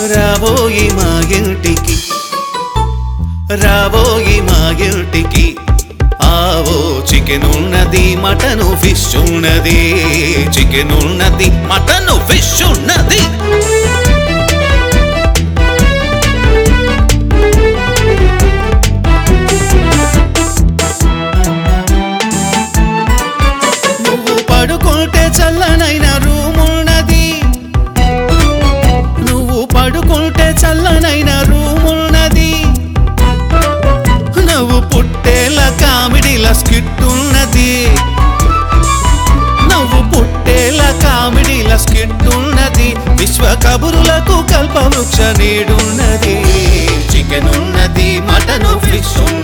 రాబోయి మా ఇంటికి రాబోయి మా ఇంటికి ఆవో చికెన్ ఉన్నది మటను ఫిష్ ఉన్నది చికెన్ ఉన్నది మటను ఫిష్ ఉన్నది నువ్వు పడుకుంటే చల్లనైన రూమ్ ఉన్నది నువ్వు పడుకుంటే చల్లనైన రూమ్ ఉన్నది నువ్వు పుట్టేల కామెడీల స్కిట్ ఉన్నది నువ్వు పుట్టేల కామెడీల స్కిట్ ఉన్నది విశ్వ కబురులకు కల్పవృక్ష నీడున్నది చికెన్ ఉన్నది మటను ఫిష్ ఉన్నది